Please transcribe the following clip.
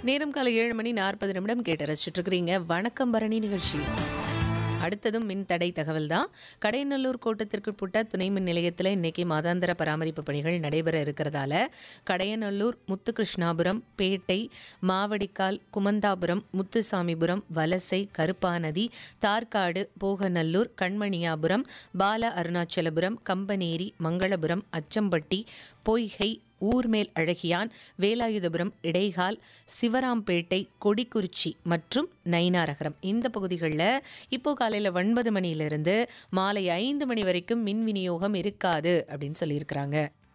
நேரம் காலை ஏழு மணி நாற்பது நிமிடம் கேட்டு ரசிச்சுட்டு இருக்கிறீங்க வணக்கம் பரணி நிகழ்ச்சி அடுத்ததும் மின் தடை தகவல் தான் கடையநல்லூர் கோட்டத்திற்குட்பட்ட துணை மின் நிலையத்தில் இன்னைக்கு மாதாந்திர பராமரிப்பு பணிகள் நடைபெற இருக்கிறதால கடையநல்லூர் முத்துகிருஷ்ணாபுரம் பேட்டை மாவடிக்கால் குமந்தாபுரம் முத்துசாமிபுரம் வலசை கருப்பாநதி தார்காடு போகநல்லூர் கண்மணியாபுரம் பால அருணாச்சலபுரம் கம்பனேரி மங்களபுரம் அச்சம்பட்டி பொய்கை ஊர்மேல் அழகியான் வேலாயுதபுரம் இடைகால் சிவராம்பேட்டை கொடிக்குறிச்சி மற்றும் நயினாரகரம் இந்த பகுதிகளில் இப்போ காலையில் ஒன்பது மணியிலிருந்து மாலை ஐந்து மணி வரைக்கும் மின் விநியோகம் இருக்காது அப்படின்னு சொல்லியிருக்கிறாங்க